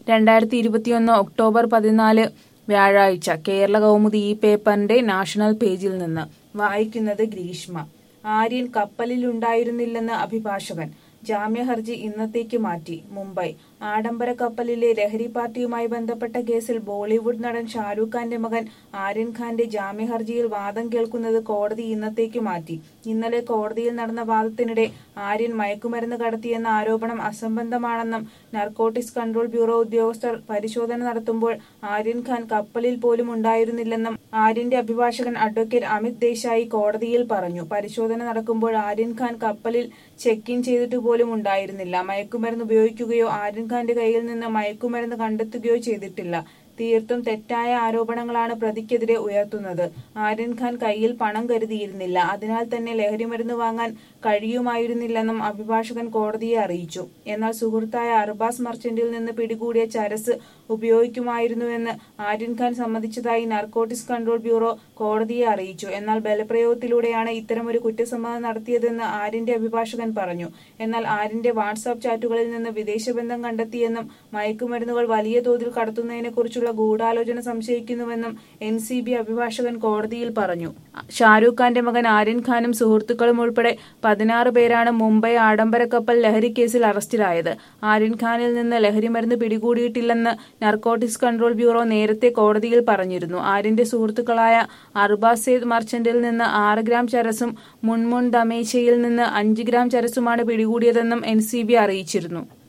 രണ്ടായിരത്തി ഇരുപത്തിയൊന്ന് ഒക്ടോബർ പതിനാല് വ്യാഴാഴ്ച കേരള കൗമുദി ഈ പേപ്പറിന്റെ നാഷണൽ പേജിൽ നിന്ന് വായിക്കുന്നത് ഗ്രീഷ്മ ആര്യൻ കപ്പലിലുണ്ടായിരുന്നില്ലെന്ന് അഭിഭാഷകൻ ജാമ്യഹർജി ഇന്നത്തേക്ക് മാറ്റി മുംബൈ ആഡംബര കപ്പലിലെ ലഹരി പാർട്ടിയുമായി ബന്ധപ്പെട്ട കേസിൽ ബോളിവുഡ് നടൻ ഷാരൂഖ് ഖാന്റെ മകൻ ആര്യൻ ഖാന്റെ ജാമ്യഹർജിയിൽ വാദം കേൾക്കുന്നത് കോടതി ഇന്നത്തേക്ക് മാറ്റി ഇന്നലെ കോടതിയിൽ നടന്ന വാദത്തിനിടെ ആര്യൻ മയക്കുമരുന്ന് കടത്തിയെന്ന ആരോപണം അസംബന്ധമാണെന്നും നർക്കോട്ടിക്സ് കൺട്രോൾ ബ്യൂറോ ഉദ്യോഗസ്ഥർ പരിശോധന നടത്തുമ്പോൾ ആര്യൻ ഖാൻ കപ്പലിൽ പോലും ഉണ്ടായിരുന്നില്ലെന്നും ആര്യന്റെ അഭിഭാഷകൻ അഡ്വക്കേറ്റ് അമിത് ദേശായി കോടതിയിൽ പറഞ്ഞു പരിശോധന നടക്കുമ്പോൾ ആര്യൻ ഖാൻ കപ്പലിൽ ചെക്ക് ഇൻ ചെയ്തിട്ട് പോലും ഉണ്ടായിരുന്നില്ല മയക്കുമരുന്ന് ഉപയോഗിക്കുകയോ ആര്യൻ ഖാന്റെ കയ്യിൽ നിന്ന് മയക്കുമരുന്ന് കണ്ടെത്തുകയോ ചെയ്തിട്ടില്ല തീർത്തും തെറ്റായ ആരോപണങ്ങളാണ് പ്രതിക്കെതിരെ ഉയർത്തുന്നത് ആര്യൻ ഖാൻ കയ്യിൽ പണം കരുതിയിരുന്നില്ല അതിനാൽ തന്നെ ലഹരിമരുന്ന് വാങ്ങാൻ കഴിയുമായിരുന്നില്ലെന്നും അഭിഭാഷകൻ കോടതിയെ അറിയിച്ചു എന്നാൽ സുഹൃത്തായ അർബാസ് മർച്ചന്റിൽ നിന്ന് പിടികൂടിയ ചരസ് ഉപയോഗിക്കുമായിരുന്നുവെന്ന് ആര്യൻ ഖാൻ സമ്മതിച്ചതായി നാർക്കോട്ടിക്സ് കൺട്രോൾ ബ്യൂറോ കോടതിയെ അറിയിച്ചു എന്നാൽ ബലപ്രയോഗത്തിലൂടെയാണ് ഇത്തരമൊരു കുറ്റസമ്മതം നടത്തിയതെന്ന് ആര്യന്റെ അഭിഭാഷകൻ പറഞ്ഞു എന്നാൽ ആര്യന്റെ വാട്സാപ്പ് ചാറ്റുകളിൽ നിന്ന് വിദേശബന്ധം കണ്ടെത്തിയെന്നും മയക്കുമരുന്നുകൾ വലിയ തോതിൽ കടത്തുന്നതിനെക്കുറിച്ചുള്ള ഗൂഢാലോചന സംശയിക്കുന്നുവെന്നും എൻ സി ബി അഭിഭാഷകൻ കോടതിയിൽ പറഞ്ഞു ഷാരൂഖ് ഖാന്റെ മകൻ ആര്യൻ ഖാനും സുഹൃത്തുക്കളും ഉൾപ്പെടെ പതിനാറ് പേരാണ് മുംബൈ ആഡംബര കപ്പൽ ലഹരി കേസിൽ അറസ്റ്റിലായത് ആര്യൻ ഖാനിൽ നിന്ന് ലഹരിമരുന്ന് പിടികൂടിയിട്ടില്ലെന്ന് നർക്കോട്ടിക്സ് കൺട്രോൾ ബ്യൂറോ നേരത്തെ കോടതിയിൽ പറഞ്ഞിരുന്നു ആര്യന്റെ സുഹൃത്തുക്കളായ അർബാസ് സെയ്ദ് മർച്ചന്റിൽ നിന്ന് ആറ് ഗ്രാം ചരസും മുൻമുൻ ദമേശയിൽ നിന്ന് അഞ്ച് ഗ്രാം ചരസുമാണ് പിടികൂടിയതെന്നും എൻ അറിയിച്ചിരുന്നു